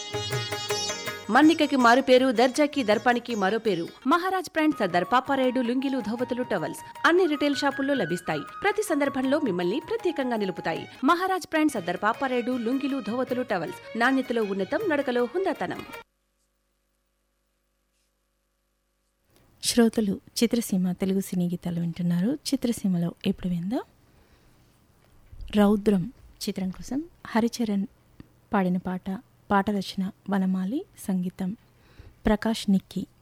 మన్నికకి మారు పేరు దర్జాకి దర్పానికి మరో పేరు మహారాజ్ బ్రాండ్ సర్దార్ పాపారాయుడు లుంగిలు ధోవతులు టవల్స్ అన్ని రిటైల్ షాపుల్లో లభిస్తాయి ప్రతి సందర్భంలో మిమ్మల్ని ప్రత్యేకంగా నిలుపుతాయి మహారాజ్ బ్రాండ్ సర్దార్ పాపారాయుడు లుంగిలు ధోవతులు టవల్స్ నాణ్యతలో ఉన్నతం నడకలో హుందాతనం శ్రోతలు చిత్రసీమ తెలుగు సినీ గీతాలు వింటున్నారు చిత్రసీమలో ఎప్పుడు విందా రౌద్రం చిత్రం కోసం హరిచరణ్ పాడిన పాట పాట రచన వనమాలి సంగీతం ప్రకాష్ నిక్కి